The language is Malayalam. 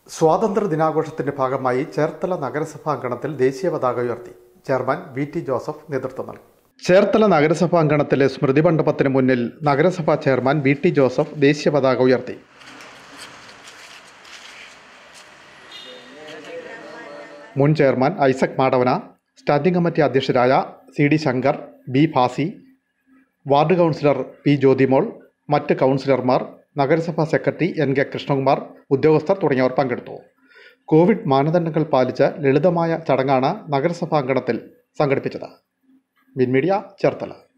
സ്വാതന്ത്ര്യ ദിനാഘോഷത്തിന്റെ ഭാഗമായി ചേർത്തല നഗരസഭാ അങ്കണത്തിൽ ദേശീയ പതാക ഉയർത്തി ചെയർമാൻ വി ടി ജോസഫ് നേതൃത്വം നൽകി ചേർത്തല നഗരസഭാ അങ്കണത്തിലെ സ്മൃതി മണ്ഡപത്തിന് മുന്നിൽ നഗരസഭാ ചെയർമാൻ വി ടി ജോസഫ് ദേശീയ പതാക ഉയർത്തി മുൻ chairman Isaac Madavana standing committee അധ്യക്ഷരായ C D Shankar B Bhasi ward councillor P Jyothimol മറ്റ് കൗൺസിലർമാർ നഗരസഭാ സെക്രട്ടറി എൻ കെ കൃഷ്ണകുമാർ ഉദ്യോഗസ്ഥർ തുടങ്ങിയവർ പങ്കെടുത്തു കോവിഡ് മാനദണ്ഡങ്ങൾ പാലിച്ച് ലളിതമായ ചടങ്ങാണ് നഗരസഭാ അങ്കണത്തിൽ സംഘടിപ്പിച്ചത് മിൻ മീഡിയ ചേർത്തല